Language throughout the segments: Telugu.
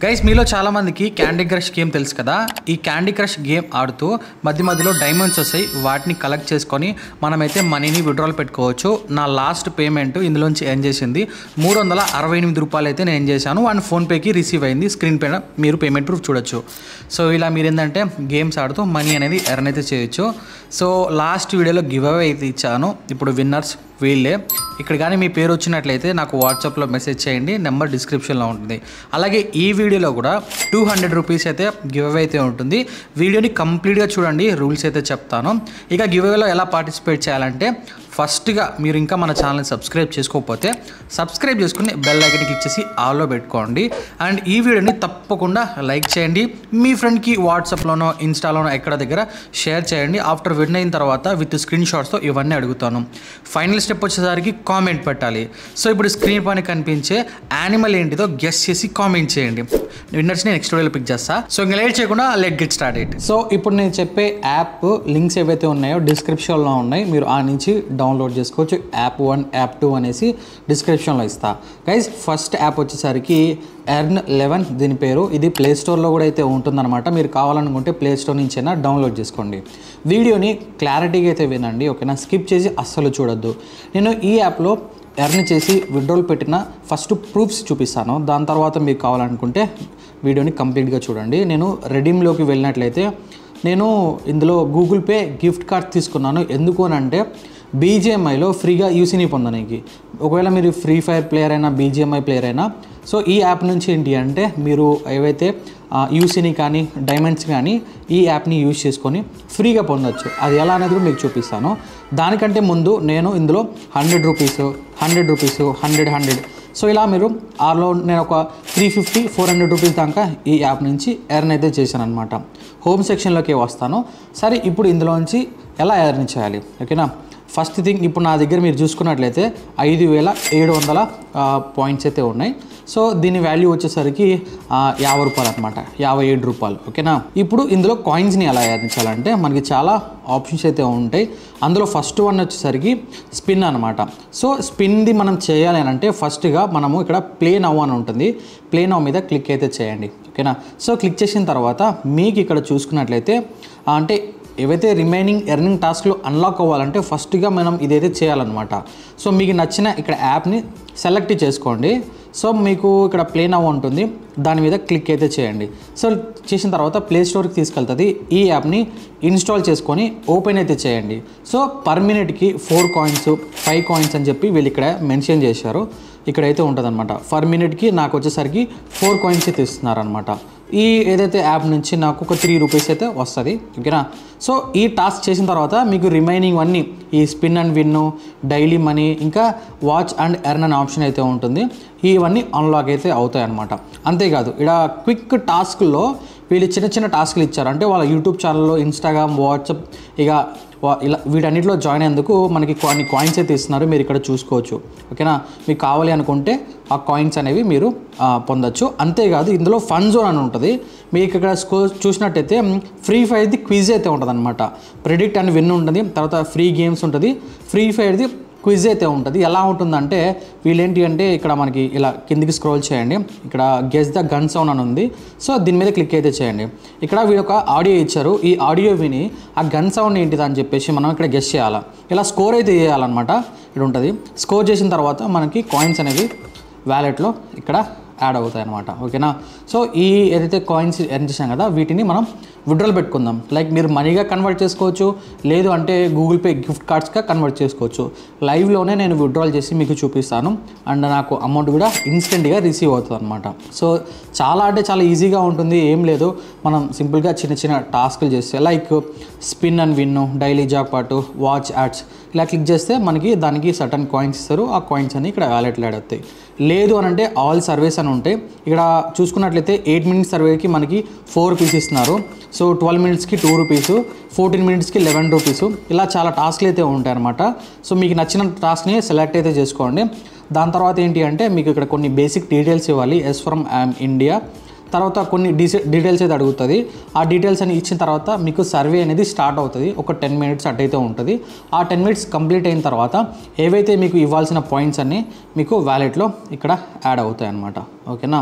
గైస్ మీలో చాలా మందికి క్యాండీ క్రష్ గేమ్ తెలుసు కదా ఈ క్యాండీ క్రష్ గేమ్ ఆడుతూ మధ్య మధ్యలో డైమండ్స్ వస్తాయి వాటిని కలెక్ట్ చేసుకొని మనమైతే మనీని విడ్రాల్ పెట్టుకోవచ్చు నా లాస్ట్ పేమెంట్ ఇందులోంచి ఏం చేసింది మూడు వందల అరవై ఎనిమిది రూపాయలు అయితే నేను ఏం చేశాను అండ్ ఫోన్పేకి రిసీవ్ అయింది స్క్రీన్ పైన మీరు పేమెంట్ ప్రూఫ్ చూడొచ్చు సో ఇలా మీరు ఏంటంటే గేమ్స్ ఆడుతూ మనీ అనేది ఎర్న్ అయితే చేయొచ్చు సో లాస్ట్ వీడియోలో గివ్ అవే అయితే ఇచ్చాను ఇప్పుడు విన్నర్స్ వీళ్ళే ఇక్కడ కానీ మీ పేరు వచ్చినట్లయితే నాకు వాట్సాప్లో మెసేజ్ చేయండి నెంబర్ డిస్క్రిప్షన్లో ఉంటుంది అలాగే ఈ వీడియోలో కూడా టూ హండ్రెడ్ రూపీస్ అయితే గివ్ అవే అయితే ఉంటుంది వీడియోని కంప్లీట్గా చూడండి రూల్స్ అయితే చెప్తాను ఇక గివ్ అవేలో ఎలా పార్టిసిపేట్ చేయాలంటే ఫస్ట్గా మీరు ఇంకా మన ఛానల్ని సబ్స్క్రైబ్ చేసుకోకపోతే సబ్స్క్రైబ్ చేసుకుని బెల్ ఐకన్ క్లిక్ చేసి ఆల్లో పెట్టుకోండి అండ్ ఈ వీడియోని తప్పకుండా లైక్ చేయండి మీ ఫ్రెండ్కి వాట్సాప్లోనో ఇన్స్టాలోనో ఎక్కడ దగ్గర షేర్ చేయండి ఆఫ్టర్ విన్ అయిన తర్వాత విత్ స్క్రీన్ షాట్స్తో ఇవన్నీ అడుగుతాను ఫైనల్ స్టెప్ వచ్చేసరికి కామెంట్ పెట్టాలి సో ఇప్పుడు స్క్రీన్ పైన కనిపించే యానిమల్ ఏంటిదో గెస్ చేసి కామెంట్ చేయండి విన్నర్స్ని నెక్స్ట్ వీడియోలో పిక్ చేస్తా సో ఇంకా లేట్ చేయకుండా let get start it so ఇప్పుడు నేను చెప్పే యాప్ లింక్స్ ఏవైతే ఉన్నాయో డిస్క్రిప్షన్లో ఉన్నాయి మీరు ఆ నుంచి డౌన్లోడ్ చేసుకోవచ్చు యాప్ వన్ యాప్ టూ అనేసి డిస్క్రిప్షన్లో ఇస్తా గైస్ ఫస్ట్ యాప్ వచ్చేసరికి ఎర్న్ లెవెన్ దీని పేరు ఇది ప్లే స్టోర్లో కూడా అయితే ఉంటుందన్నమాట మీరు కావాలనుకుంటే ప్లే స్టోర్ నుంచి అయినా డౌన్లోడ్ చేసుకోండి వీడియోని క్లారిటీగా అయితే వినండి ఓకేనా స్కిప్ చేసి అస్సలు చూడొద్దు నేను ఈ యాప్లో ఎర్న్ చేసి విడ్రోల్ పెట్టిన ఫస్ట్ ప్రూఫ్స్ చూపిస్తాను దాని తర్వాత మీకు కావాలనుకుంటే వీడియోని కంప్లీట్గా చూడండి నేను రెడీమ్లోకి వెళ్ళినట్లయితే నేను ఇందులో గూగుల్ పే గిఫ్ట్ కార్డ్ తీసుకున్నాను ఎందుకు అని అంటే బీజిఎంఐలో ఫ్రీగా యూసీని పొందడానికి ఒకవేళ మీరు ఫ్రీ ఫైర్ ప్లేయర్ అయినా బీజిఎంఐ ప్లేయర్ అయినా సో ఈ యాప్ నుంచి ఏంటి అంటే మీరు ఏవైతే యూసీని కానీ డైమండ్స్ కానీ ఈ యాప్ని యూజ్ చేసుకొని ఫ్రీగా పొందొచ్చు అది ఎలా అనేది కూడా మీకు చూపిస్తాను దానికంటే ముందు నేను ఇందులో hundred rupees hundred rupees hundred hundred so ఇలా మీరు ఆలో నేను ఒక three fifty four hundred rupees దాకా ఈ యాప్ నుంచి ఎర్న్ అయితే చేశాను అనమాట హోమ్ సెక్షన్లోకి వస్తాను సరే ఇప్పుడు ఇందులోంచి ఎలా ఎర్న్ చేయాలి ఓకేనా ఫస్ట్ థింగ్ ఇప్పుడు నా దగ్గర మీరు చూసుకున్నట్లయితే ఐదు వేల ఏడు వందల పాయింట్స్ అయితే ఉన్నాయి సో దీని వాల్యూ వచ్చేసరికి ఆ, యాభై రూపాయలు అనమాట యాభై ఏడు రూపాయలు ఓకేనా ఇప్పుడు ఇందులో కాయిన్స్ని ఎలా ఎర్న్ చేయాలంటే మనకి చాలా ఆప్షన్స్ అయితే ఉంటాయి అందులో ఫస్ట్ వన్ వచ్చేసరికి స్పిన్ అనమాట సో స్పిన్ది మనం చేయాలి అని అంటే ఫస్ట్గా మనము ఇక్కడ ప్లే నవ్ అని ఉంటుంది ప్లే నవ్ మీద క్లిక్ అయితే చేయండి ఓకేనా సో క్లిక్ చేసిన తర్వాత మీకు ఇక్కడ చూసుకున్నట్లయితే ఆ, అంటే ఏవైతే రిమైనింగ్ ఎర్నింగ్ టాస్క్లు అన్లాక్ అవ్వాలంటే ఫస్ట్గా మనం ఇదైతే చేయాలన్నమాట సో మీకు నచ్చిన ఇక్కడ యాప్ని సెలెక్ట్ చేసుకోండి సో మీకు ఇక్కడ ప్లే నవ్ ఉంటుంది దాని మీద క్లిక్ అయితే చేయండి సో చేసిన తర్వాత ప్లే స్టోర్కి తీసుకెళ్తుంది ఈ యాప్ని ఇన్స్టాల్ చేసుకొని ఓపెన్ అయితే చేయండి సో పర్ మినిట్కి ఫోర్ కాయిన్స్ ఫైవ్ కాయిన్స్ అని చెప్పి వీళ్ళు ఇక్కడ మెన్షన్ చేశారు ఇక్కడైతే ఉంటుంది అనమాట ఫర్ మినిట్కి నాకు వచ్చేసరికి ఫోర్ కాయిన్స్ అయితే ఇస్తున్నారనమాట ఈ ఏదైతే యాప్ నుంచి నాకు ఒక త్రీ రూపీస్ అయితే వస్తుంది ఓకేనా సో ఈ టాస్క్ చేసిన తర్వాత మీకు రిమైనింగ్ అన్నీ ఈ spin and win daily money ఇంకా వాచ్ అండ్ ఎర్న్ అనే ఆప్షన్ అయితే ఉంటుంది ఇవన్నీ అన్లాక్ అయితే అవుతాయి అనమాట అంతేకాదు ఇక్కడ క్విక్ టాస్క్లో వీళ్ళు చిన్న చిన్న టాస్క్లు ఇచ్చారు అంటే వాళ్ళ యూట్యూబ్ ఛానల్లో ఇన్స్టాగ్రామ్ వాట్సాప్ ఇక వా- ఇలా వీటన్నిటిలో జాయిన్ అయ్యేందుకు మనకి కొన్ని కాయిన్స్ అయితే ఇస్తున్నారు మీరు ఇక్కడ చూసుకోవచ్చు ఓకేనా మీకు కావాలి అనుకుంటే ఆ కాయిన్స్ అనేవి మీరు ఆ, పొందొచ్చు అంతేకాదు ఇందులో ఫన్ జోన్ అని ఉంటుంది మీకు ఇక్కడ స్కో చూసినట్టయితే ఫ్రీ ఫైర్ది క్విజ్ అయితే ఉంటుంది అనమాట ప్రెడిక్ట్ అని విన్ ఉంటుంది తర్వాత ఫ్రీ గేమ్స్ ఉంటుంది ఫ్రీ ఫైర్ది క్విజ్ అయితే ఉంటుంది ఎలా ఉంటుందంటే వీళ్ళేంటి అంటే ఇక్కడ మనకి ఇలా కిందికి స్క్రోల్ చేయండి ఇక్కడ గెస్ ద గన్ సౌండ్ అని ఉంది సో దీని మీద క్లిక్ అయితే చేయండి ఇక్కడ వీళ్ళు ఒక ఆడియో ఇచ్చారు ఈ ఆడియో విని ఆ గన్ సౌండ్ ఏంటిది అని చెప్పేసి మనం ఇక్కడ గెస్ చేయాలి ఇలా స్కోర్ అయితే చేయాలన్నమాట ఇక్కడ ఉంటుంది స్కోర్ చేసిన తర్వాత మనకి కాయిన్స్ అనేవి వ్యాలెట్లో ఇక్కడ యాడ్ అవుతాయి అనమాట ఓకేనా సో ఈ ఏదైతే కాయిన్స్ ఎర్న్ చేసాం కదా వీటిని మనం విడ్రాల్ పెట్టుకుందాం లైక్ మీరు మనీగా కన్వర్ట్ చేసుకోవచ్చు లేదు అంటే గూగుల్ పే గిఫ్ట్ కార్డ్స్గా కన్వర్ట్ చేసుకోవచ్చు లైవ్లోనే నేను విడ్రాల్ చేసి మీకు చూపిస్తాను అండ్ నాకు అమౌంట్ కూడా ఇన్స్టెంట్గా రిసీవ్ అవుతుంది అనమాట సో చాలా అంటే చాలా ఈజీగా ఉంటుంది ఏం లేదు మనం సింపుల్గా చిన్న చిన్న టాస్క్లు చేస్తే like spin and win daily job పాటు వాచ్ యాడ్స్ ఇలా క్లిక్ చేస్తే మనకి దానికి సటన్ కాయిన్స్ ఇస్తారు ఆ కాయిన్స్ అన్ని ఇక్కడ వ్యాలెట్లో యాడ్ అవుతాయి లేదు అని అంటే ఆల్ సర్వేస్ అని ఉంటాయి ఇక్కడ చూసుకున్నట్లయితే ఎయిట్ మినిట్స్ సర్వేకి మనకి ఫోర్ రూపీస్ ఇస్తున్నారు సో ట్వెల్వ్ మినిట్స్కి టూ రూపీస్ ఫోర్టీన్ మినిట్స్కి లెవెన్ రూపీస్ ఇలా చాలా టాస్క్లు అయితే ఉంటాయి అనమాట సో మీకు నచ్చిన టాస్క్ని సెలెక్ట్ అయితే చేసుకోండి దాని తర్వాత ఏంటి అంటే మీకు ఇక్కడ కొన్ని బేసిక్ డీటెయిల్స్ ఇవ్వాలి ఎస్ ఫ్రమ్ ఐఎమ్ ఇండియా తర్వాత కొన్ని డీసె డీటెయిల్స్ అయితే అడుగుతుంది ఆ డీటెయిల్స్ అని ఇచ్చిన తర్వాత మీకు సర్వే అనేది స్టార్ట్ అవుతుంది ఒక టెన్ మినిట్స్ అట్టయితే ఉంటుంది ఆ టెన్ మినిట్స్ కంప్లీట్ అయిన తర్వాత ఏవైతే మీకు ఇవ్వాల్సిన పాయింట్స్ అన్నీ మీకు వ్యాలెట్లో ఇక్కడ యాడ్ అవుతాయి అన్నమాట ఓకేనా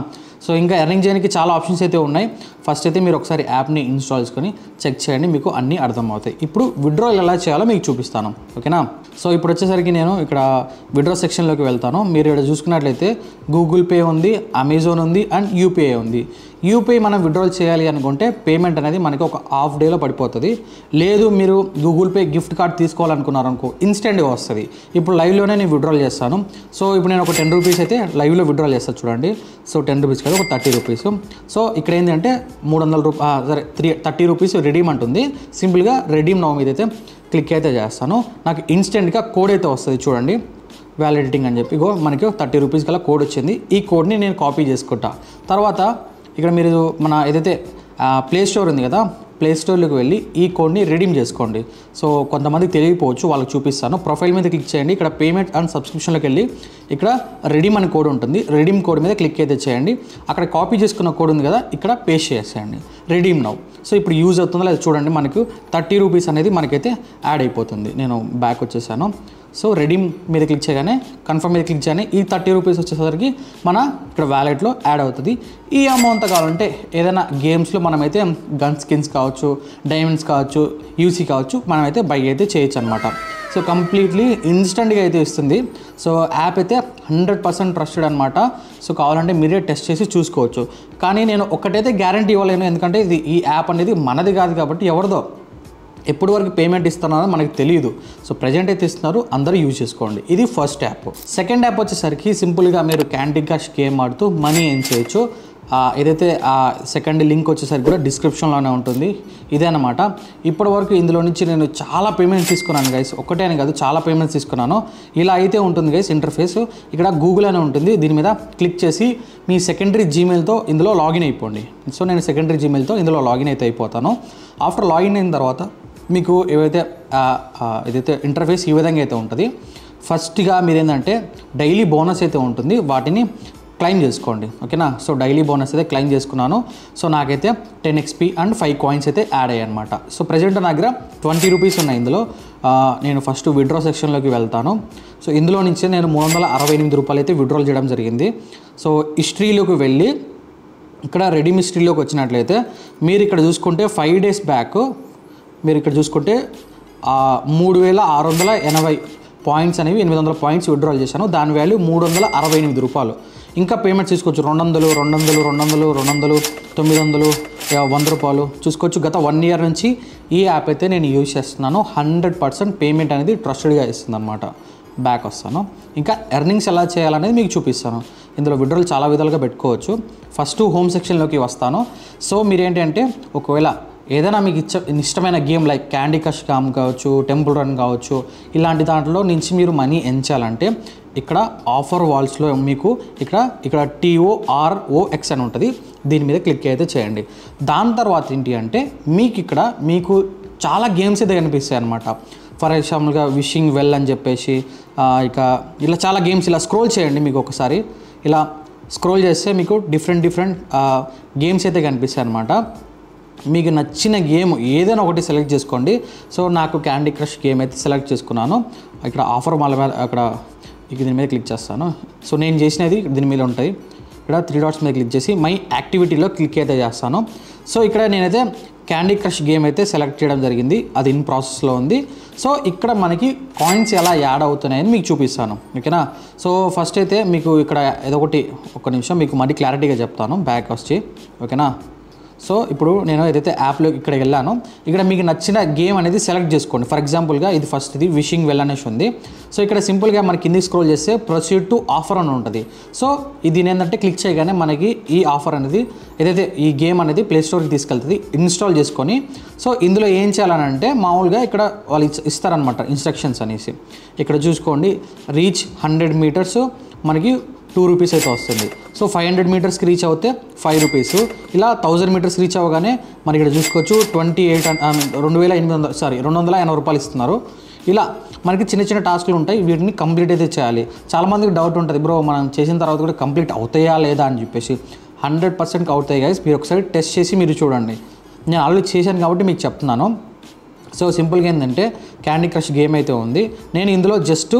సో ఇంకా ఎర్నింగ్ చేయడానికి చాలా ఆప్షన్స్ అయితే ఉన్నాయి ఫస్ట్ అయితే మీరు ఒకసారి యాప్ని ఇన్స్టాల్ చేసుకొని చెక్ చేయండి మీకు అన్నీ అర్థమవుతాయి ఇప్పుడు విడ్రాల్ ఎలా చేయాలో మీకు చూపిస్తాను ఓకేనా సో ఇప్పుడు వచ్చేసరికి నేను ఇక్కడ విడ్రా సెక్షన్లోకి వెళ్తాను మీరు ఇక్కడ చూసుకున్నట్లయితే గూగుల్ పే ఉంది అమెజాన్ ఉంది అండ్ యూపీఐ ఉంది యూపీఐ మనం విడ్రాల్ చేయాలి అనుకుంటే పేమెంట్ అనేది మనకి ఒక హాఫ్ డేలో పడిపోతుంది లేదు మీరు గూగుల్ పే గిఫ్ట్ కార్డ్ తీసుకోవాలనుకున్నారు అనుకో ఇన్స్టెంట్గా వస్తుంది ఇప్పుడు లైవ్లోనే నేను విడ్రాల్ చేస్తాను సో ఇప్పుడు నేను ఒక టెన్ రూపీస్ అయితే లైవ్లో విడ్రాల్ చేస్తాను చూడండి సో టెన్ రూపీస్ కదా ఒక థర్టీ రూపీస్ సో ఇక్కడ ఏంటంటే మూడు వందల రూపా సరే త్రీ థర్టీ రూపీస్ రెడీమ్ అంటుంది సింపుల్గా రెడీమ్ నో మీద అయితే క్లిక్ అయితే చేస్తాను నాకు ఇన్స్టెంట్గా కోడ్ అయితే వస్తుంది చూడండి వ్యాలిడిటింగ్ అని చెప్పి ఇగో మనకి థర్టీ రూపీస్ కల్లా కోడ్ వచ్చింది ఈ కోడ్ని నేను కాపీ చేసుకుంటా తర్వాత ఇక్కడ మీరు మన ఏదైతే ప్లే స్టోర్ ఉంది కదా ప్లే స్టోర్లోకి వెళ్ళి ఈ కోడ్ని రిడీమ్ చేసుకోండి సో కొంతమందికి తెలియకపోవచ్చు వాళ్ళకి చూపిస్తాను ప్రొఫైల్ మీద క్లిక్ చేయండి ఇక్కడ పేమెంట్ అండ్ సబ్స్క్రిప్షన్లోకి వెళ్ళి ఇక్కడ రెడీమ్ అనే కోడ్ ఉంటుంది రెడీమ్ కోడ్ మీద క్లిక్ అయితే చేయండి అక్కడ కాపీ చేసుకున్న కోడ్ ఉంది కదా ఇక్కడ పేస్ట్ చేసేయండి రెడీమ్ నౌ సో ఇప్పుడు యూజ్ అవుతుందో లేదా చూడండి మనకు థర్టీ రూపీస్ అనేది మనకైతే యాడ్ అయిపోతుంది నేను బ్యాక్ వచ్చేసాను సో రెడీమ్ మీద క్లిక్ చేయగానే కన్ఫర్మ్ మీద క్లిక్ చేయగానే ఈ థర్టీ రూపీస్ వచ్చేసరికి మన ఇక్కడ వ్యాలెట్లో యాడ్ అవుతుంది ఈ అమౌంట్ కావాలంటే ఏదైనా గేమ్స్లో మనమైతే గన్ స్కిన్స్ కావచ్చు డైమండ్స్ కావచ్చు యూసీ కావచ్చు మనమైతే బై అయితే చేయొచ్చు అనమాట సో కంప్లీట్లీ ఇన్స్టెంట్గా అయితే ఇస్తుంది సో యాప్ అయితే హండ్రెడ్ పర్సెంట్ ట్రస్టెడ్ అనమాట సో కావాలంటే మీరే టెస్ట్ చేసి చూసుకోవచ్చు కానీ నేను ఒక్కటైతే గ్యారంటీ ఇవ్వలేను ఎందుకంటే ఇది ఈ యాప్ అనేది మనది కాదు కాబట్టి ఎవరిదో ఎప్పటి వరకు పేమెంట్ ఇస్తున్నారో మనకు తెలియదు సో ప్రజెంట్ అయితే ఇస్తున్నారు అందరూ యూజ్ చేసుకోండి ఇది ఫస్ట్ యాప్ సెకండ్ యాప్ వచ్చేసరికి సింపుల్గా మీరు క్యాండీ క్రష్ గేమ్ ఆడుతూ మనీ ఏం చేయొచ్చు ఆ, ఏదైతే ఆ సెకండ్ లింక్ వచ్చేసరికి కూడా డిస్క్రిప్షన్లోనే ఉంటుంది ఇదే అనమాట ఇప్పటి వరకు ఇందులో నుంచి నేను చాలా పేమెంట్స్ తీసుకున్నాను గైస్ ఒకటే అని కాదు చాలా పేమెంట్స్ తీసుకున్నాను ఇలా అయితే ఉంటుంది గైస్ ఇంటర్ఫేస్ ఇక్కడ గూగుల్ అని ఉంటుంది దీని మీద క్లిక్ చేసి మీ సెకండరీ జీమెయిల్తో ఇందులో లాగిన్ అయిపోండి సో నేను సెకండరీ జీమెయిల్తో ఇందులో లాగిన్ అయితే అయిపోతాను ఆఫ్టర్ లాగిన్ అయిన తర్వాత మీకు ఏవైతే ఆ, ఆ, ఏదైతే ఇంటర్ఫేస్ ఈ విధంగా అయితే ఉంటుంది ఫస్ట్గా మీరు ఏంటంటే డైలీ బోనస్ అయితే ఉంటుంది వాటిని క్లైమ్ చేసుకోండి ఓకేనా సో డైలీ బోనస్ అయితే క్లైమ్ చేసుకున్నాను సో నాకైతే ten XP and five coins అయితే యాడ్ అయ్యాయి అనమాట సో ప్రజెంట్ నా దగ్గర ట్వంటీ రూపీస్ ఉన్నాయి ఇందులో ఆ, నేను ఫస్ట్ విడ్రా సెక్షన్లోకి వెళ్తాను సో ఇందులో నుంచి నేను మూడు వందల అరవై ఎనిమిది రూపాయలు అయితే విడ్రాల్ చేయడం జరిగింది సో హిస్టరీలోకి వెళ్ళి ఇక్కడ రెడీ మిస్ట్రీలోకి వచ్చినట్లయితే మీరు ఇక్కడ చూసుకుంటే ఫైవ్ డేస్ బ్యాక్ మీరు ఇక్కడ చూసుకుంటే ఆ, మూడు వేల ఆరు వందల ఎనభై పాయింట్స్ అనేవి ఎనిమిది వందల పాయింట్స్ విడ్రాల్ చేశాను దాని వాల్యూ మూడు వందల అరవై ఎనిమిది రూపాయలు ఇంకా పేమెంట్స్ తీసుకోవచ్చు రెండు వందలు రెండు వందలు రెండు వందలు రెండు వందలు తొమ్మిది వందలు ఆ, వంద రూపాయలు చూసుకోవచ్చు గత వన్ ఇయర్ నుంచి ఈ యాప్ అయితే నేను యూజ్ చేస్తున్నాను హండ్రెడ్ పర్సెంట్ పేమెంట్ అనేది ట్రస్టెడ్గా ఇస్తుంది అనమాట బ్యాక్ వస్తాను ఇంకా ఎర్నింగ్స్ ఎలా చేయాలనేది మీకు చూపిస్తాను ఇందులో విడ్రోలు చాలా విధాలుగా పెట్టుకోవచ్చు ఫస్ట్ హోమ్ సెక్షన్లోకి వస్తాను సో మీరేంటంటే ఒకవేళ ఏదైనా మీకు ఇచ్చ ఇష్టమైన గేమ్ లైక్ క్యాండీ క్రష్ కామ్ కావచ్చు టెంపుల్ రన్ కావచ్చు ఇలాంటి దాంట్లో నుంచి మీరు మనీ ఎంచాలంటే ఇక్కడ ఆఫర్ వాల్స్లో మీకు ఇక్కడ ఇక్కడ టీఓఆర్ఓఎక్స్ అని ఉంటుంది దీని మీద క్లిక్ అయితే చేయండి దాని తర్వాత ఏంటి అంటే మీకు ఇక్కడ మీకు చాలా గేమ్స్ అయితే కనిపిస్తాయి అనమాట ఫర్ ఎగ్జాంపుల్గా విషింగ్ వెల్ అని చెప్పేసి ఆ, ఇక ఇలా చాలా గేమ్స్ ఇలా స్క్రోల్ చేయండి మీకు ఒకసారి ఇలా స్క్రోల్ చేస్తే మీకు డిఫరెంట్ డిఫరెంట్ గేమ్స్ అయితే కనిపిస్తాయి అనమాట మీకు నచ్చిన గేమ్ ఏదైనా ఒకటి సెలెక్ట్ చేసుకోండి సో నాకు క్యాండీ క్రష్ గేమ్ అయితే సెలెక్ట్ చేసుకున్నాను ఇక్కడ ఆఫర్ మాల మీద అక్కడ ఇక దీని మీద క్లిక్ చేస్తాను సో నేను చేసినది దీని మీద ఉంటాయి ఇక్కడ త్రీ డాట్స్ మీద క్లిక్ చేసి మై యాక్టివిటీలో క్లిక్ అయితే చేస్తాను సో ఇక్కడ నేనైతే క్యాండీ క్రష్ గేమ్ అయితే సెలెక్ట్ చేయడం జరిగింది అది ఇన్ ప్రాసెస్లో ఉంది సో ఇక్కడ మనకి కాయిన్స్ ఎలా యాడ్ అవుతున్నాయని మీకు చూపిస్తాను ఓకేనా సో ఫస్ట్ అయితే మీకు ఇక్కడ ఏదో ఒకటి ఒక నిమిషం మీకు మరీ క్లారిటీగా చెప్తాను బ్యాక్ వచ్చి ఓకేనా సో ఇప్పుడు నేను ఏదైతే యాప్లో ఇక్కడ వెళ్ళానో ఇక్కడ మీకు నచ్చిన గేమ్ అనేది సెలెక్ట్ చేసుకోండి ఫర్ ఎగ్జాంపుల్గా ఇది ఫస్ట్ ఇది విషింగ్ వెల్ అనేసి ఉంది సో ఇక్కడ సింపుల్గా మన కింది స్క్రోల్ చేస్తే ప్రొసీడ్ టు ఆఫర్ అని ఉంటుంది సో ఇది ఏంటంటే క్లిక్ చేయగానే మనకి ఈ ఆఫర్ అనేది ఏదైతే ఈ గేమ్ అనేది ప్లే స్టోర్కి తీసుకెళ్తుంది ఇన్స్టాల్ చేసుకొని సో ఇందులో ఏం చేయాలని అంటే మామూలుగా ఇక్కడ వాళ్ళు ఇచ్చ- ఇస్తారనమాట ఇన్స్ట్రక్షన్స్ అనేసి ఇక్కడ చూసుకోండి రీచ్ హండ్రెడ్ మీటర్స్ మనకి టూ రూపీస్ అయితే వస్తుంది సో ఫైవ్ హండ్రెడ్ మీటర్స్కి రీచ్ అవుతే ఫైవ్ రూపీస్ ఇలా థౌజండ్ మీటర్స్ రీచ్ అవ్వగానే మనకి ఇక్కడ చూసుకోవచ్చు ట్వంటీ ఎయిట్ రెండు వేల ఎనిమిది వందల సారీ రెండు వందల ఎనభై రూపాయలు ఇస్తున్నారు ఇలా మనకి చిన్న చిన్న టాస్క్లు ఉంటాయి వీటిని కంప్లీట్ అయితే చేయాలి చాలామందికి డౌట్ ఉంటుంది బ్రో మనం చేసిన తర్వాత కూడా కంప్లీట్ అవుతాయా లేదా అని చెప్పేసి హండ్రెడ్ పర్సెంట్ అవుతాయి గైస్ మీరు ఒకసారి టెస్ట్ చేసి మీరు చూడండి నేను ఆల్రెడీ చేశాను కాబట్టి మీకు చెప్తున్నాను సో సింపుల్గా ఏంటంటే క్యాండీ క్రష్ గేమ్ అయితే ఉంది నేను ఇందులో జస్ట్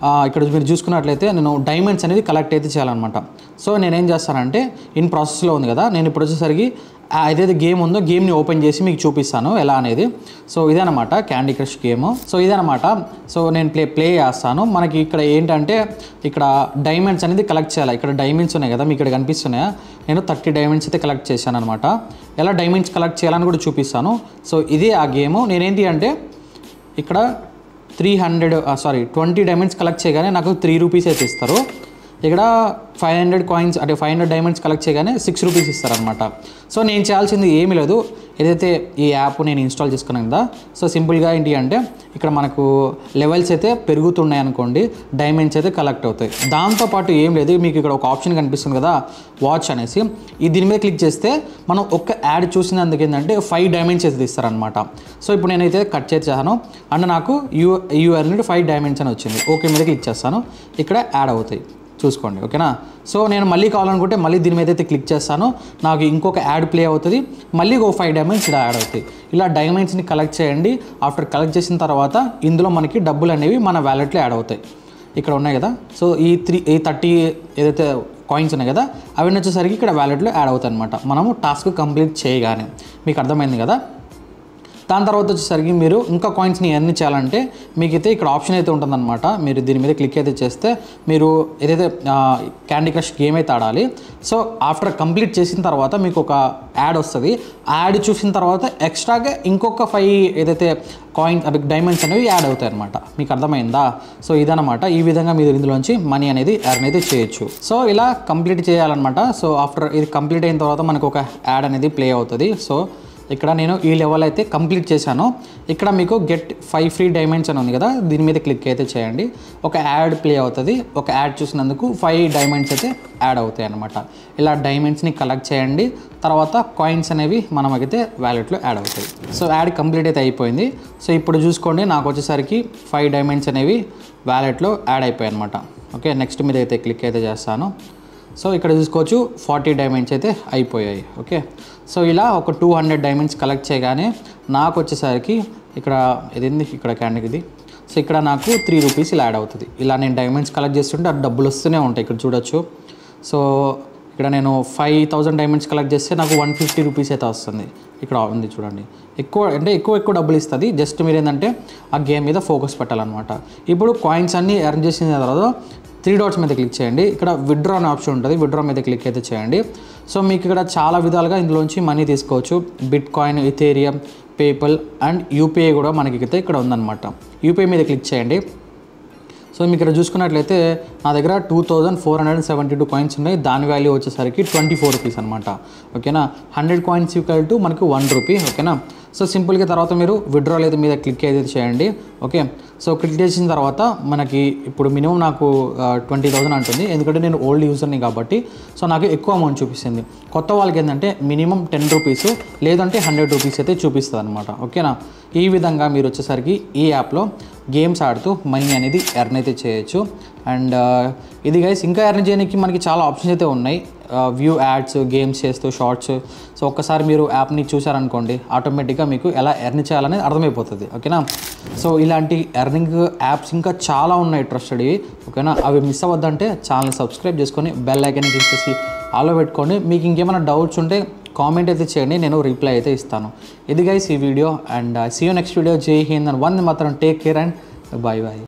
ఆ, ఇక్కడ మీరు చూసుకున్నట్లయితే నేను డైమండ్స్ అనేది కలెక్ట్ అయితే చేయాలన్నమాట సో నేనేం చేస్తానంటే ఇన్ ప్రాసెస్లో ఉంది కదా నేను ఇప్పుడు వచ్చేసరికి ఆ ఏదైతే గేమ్ ఉందో గేమ్ని ఓపెన్ చేసి మీకు చూపిస్తాను ఎలా అనేది సో ఇదేనమాట క్యాండీ క్రష్ గేమ్ సో ఇదేనమాట సో నేను ప్లే ప్లే చేస్తాను మనకి ఇక్కడ ఏంటంటే ఇక్కడ డైమండ్స్ అనేది కలెక్ట్ చేయాలి ఇక్కడ డైమండ్స్ ఉన్నాయి కదా మీకు ఇక్కడ కనిపిస్తున్నాయా నేను థర్టీ డైమండ్స్ అయితే కలెక్ట్ చేశాను అనమాట ఎలా డైమండ్స్ కలెక్ట్ చేయాలని కూడా చూపిస్తాను సో ఇదే ఆ గేమ్ నేనేంటి అంటే ఇక్కడ three hundred sorry twenty diamonds collect చేయగానే నాకు త్రీ రూపీస్ అయితే ఇస్తారు ఇక్కడ ఫైవ్ హండ్రెడ్ కాయిన్స్ అంటే ఫైవ్ హండ్రెడ్ డైమండ్స్ కలెక్ట్ చేయగానే సిక్స్ రూపీస్ ఇస్తారనమాట సో నేను చేయాల్సింది ఏమీ లేదు ఏదైతే ఈ యాప్ నేను ఇన్స్టాల్ చేసుకున్నాను కదా సో సింపుల్గా ఏంటి అంటే ఇక్కడ మనకు లెవెల్స్ అయితే పెరుగుతున్నాయి అనుకోండి డైమండ్స్ అయితే కలెక్ట్ అవుతాయి దాంతోపాటు ఏం లేదు మీకు ఇక్కడ ఒక ఆప్షన్ కనిపిస్తుంది కదా వాచ్ అనేసి ఈ దీని మీద క్లిక్ చేస్తే మనం ఒక్క యాడ్ చూసినందుకు ఏంటంటే ఫైవ్ డైమండ్స్ అయితే ఇస్తారనమాట సో ఇప్పుడు నేనైతే కట్ చేసాను అండ్ నాకు యూ యూఆర్ నుండి ఫైవ్ డైమండ్స్ అని వచ్చింది ఓకే మీద క్లిక్ చేస్తాను ఇక్కడ యాడ్ అవుతాయి చూసుకోండి ఓకేనా సో నేను మళ్ళీ కావాలనుకుంటే మళ్ళీ దీని మీద అయితే క్లిక్ చేస్తాను నాకు ఇంకొక యాడ్ ప్లే అవుతుంది మళ్ళీ ఒక ఫైవ్ డైమండ్స్ ఇలా యాడ్ అవుతాయి ఇలా డైమండ్స్ని కలెక్ట్ చేయండి ఆఫ్టర్ కలెక్ట్ చేసిన తర్వాత ఇందులో మనకి డబ్బులు అనేవి మన వ్యాలెట్లో యాడ్ అవుతాయి ఇక్కడ ఉన్నాయి కదా సో ఈ త్రీ ఈ థర్టీ ఏదైతే కాయిన్స్ ఉన్నాయి కదా అవన్నీ వచ్చేసరికి ఇక్కడ వ్యాలెట్లో యాడ్ అవుతాయి అనమాట మనము టాస్క్ కంప్లీట్ చేయగానే మీకు అర్థమైంది కదా దాని తర్వాత వచ్చేసరికి మీరు ఇంకా కాయిన్స్ని ఎన్ని చేయాలంటే మీకైతే ఇక్కడ ఆప్షన్ అయితే ఉంటుందన్నమాట మీరు దీని మీద క్లిక్ అయితే చేస్తే మీరు ఏదైతే క్యాండీ క్రష్ గేమ్ అయితే ఆడాలి సో ఆఫ్టర్ కంప్లీట్ చేసిన తర్వాత మీకు ఒక యాడ్ వస్తుంది ఆ యాడ్ చూసిన తర్వాత ఎక్స్ట్రాగా ఇంకొక ఫైవ్ ఏదైతే కాయిన్స్ అవి డైమండ్స్ అనేవి యాడ్ అవుతాయి అనమాట మీకు అర్థమైందా సో ఇదనమాట ఈ విధంగా మీరు ఇందులోంచి మనీ అనేది ఎర్న్ అయితే చేయొచ్చు సో ఇలా కంప్లీట్ చేయాలన్నమాట సో ఆఫ్టర్ ఇది కంప్లీట్ అయిన తర్వాత మనకు ఒక యాడ్ అనేది ప్లే అవుతుంది సో ఇక్కడ నేను ఈ లెవెల్ అయితే కంప్లీట్ చేశాను ఇక్కడ మీకు గెట్ ఫైవ్ ఫ్రీ డైమండ్స్ అని ఉంది కదా దీని మీద క్లిక్ అయితే చేయండి ఒక యాడ్ ప్లే అవుతుంది ఒక యాడ్ చూసినందుకు ఫైవ్ డైమండ్స్ అయితే యాడ్ అవుతాయి అనమాట ఇలా డైమండ్స్ని కలెక్ట్ చేయండి తర్వాత కాయిన్స్ అనేవి మనమైతే వ్యాలెట్లో యాడ్ అవుతాయి సో యాడ్ కంప్లీట్ అయితే అయిపోయింది సో ఇప్పుడు చూసుకోండి నాకు వచ్చేసరికి ఫైవ్ డైమండ్స్ అనేవి వ్యాలెట్లో యాడ్ అయిపోయాయి అనమాట ఓకే నెక్స్ట్ మీద అయితే క్లిక్ అయితే చేస్తాను సో ఇక్కడ చూసుకోవచ్చు ఫార్టీ డైమండ్స్ అయితే అయిపోయాయి ఓకే సో ఇలా ఒక టూ హండ్రెడ్ డైమండ్స్ కలెక్ట్ చేయగానే నాకు వచ్చేసరికి ఇక్కడ ఇదేంది ఇక్కడ క్యాండికి ఇది సో ఇక్కడ నాకు త్రీ రూపీస్ ఇలా యాడ్ అవుతుంది ఇలా నేను డైమండ్స్ కలెక్ట్ చేస్తుంటే ఆ డబ్బులు వస్తూనే ఉంటాయి ఇక్కడ చూడొచ్చు సో ఇక్కడ నేను ఫైవ్ థౌజండ్ డైమండ్స్ కలెక్ట్ చేస్తే నాకు వన్ ఫిఫ్టీ రూపీస్ అయితే వస్తుంది ఇక్కడ ఉంది చూడండి ఎక్కువ అంటే ఎక్కువ ఎక్కువ డబ్బులు ఇస్తుంది జస్ట్ మీరు ఏంటంటే ఆ గేమ్ మీద ఫోకస్ పెట్టాలన్నమాట ఇప్పుడు కాయిన్స్ అన్నీ ఎర్న్ చేసిన తర్వాత త్రీ డాట్స్ మీద క్లిక్ చేయండి ఇక్కడ విడ్డ్రా అనే ఆప్షన్ ఉంటుంది విడ్డ్రా మీద క్లిక్ అయితే చేయండి సో మీకు ఇక్కడ చాలా విధాలుగా ఇందులోంచి మనీ తీసుకోవచ్చు bitcoin Ethereum PayPal and UPI కూడా మనకి అయితే ఇక్కడ ఉందన్నమాట యూపీఐ మీద క్లిక్ చేయండి సో మీకు ఇక్కడ చూసుకున్నట్లయితే నా దగ్గర two thousand four hundred and seventy two coins ఉన్నాయి దాని వాల్యూ వచ్చేసరికి ట్వంటీ ఫోర్ రూపీస్ అనమాట ఓకేనా హండ్రెడ్ కాయిన్స్ ఈక్వల్ టు మనకు వన్ రూపీ ఓకేనా సో సింపుల్గా తర్వాత మీరు విడ్రాల్ అయితే మీద క్లిక్ అయితే చేయండి ఓకే సో క్లిక్ చేసిన తర్వాత మనకి ఇప్పుడు మినిమం నాకు ట్వంటీ థౌసండ్ అంటుంది ఎందుకంటే నేను ఓల్డ్ యూజర్ని కాబట్టి సో నాకు ఎక్కువ అమౌంట్ చూపిస్తుంది కొత్త వాళ్ళకి ఏంటంటే మినిమం టెన్ రూపీస్ లేదంటే హండ్రెడ్ రూపీస్ అయితే చూపిస్తుంది అనమాట ఓకేనా ఈ విధంగా మీరు వచ్చేసరికి ఈ యాప్లో గేమ్స్ ఆడుతూ మనీ అనేది ఎర్న్ అయితే చేయొచ్చు అండ్ ఇది గైస్ ఇంకా ఎర్న్ చేయడానికి మనకి చాలా ఆప్షన్స్ అయితే ఉన్నాయి వ్యూ యాడ్స్ గేమ్స్ చేస్తూ షార్ట్స్ సో ఒక్కసారి మీరు యాప్ని చూసారనుకోండి ఆటోమేటిక్గా మీకు ఎలా ఎర్న్ చేయాలనేది అర్థమైపోతుంది ఓకేనా సో ఇలాంటి ఎర్నింగ్ యాప్స్ ఇంకా చాలా ఉన్నాయి ట్రస్టెడ్వి ఓకేనా అవి మిస్ అవ్వద్దంటే ఛానల్ సబ్స్క్రైబ్ చేసుకొని బెల్ ఐకన్ చూసేసి ఆలో పెట్టుకోండి మీకు ఇంకేమైనా డౌట్స్ ఉంటే కామెంట్ అయితే చేయండి నేను రిప్లై అయితే ఇస్తాను ఇది గైస్ ఈ video and see you next video జై హింద్ అండ్ వన్ మాత్రం take care and bye bye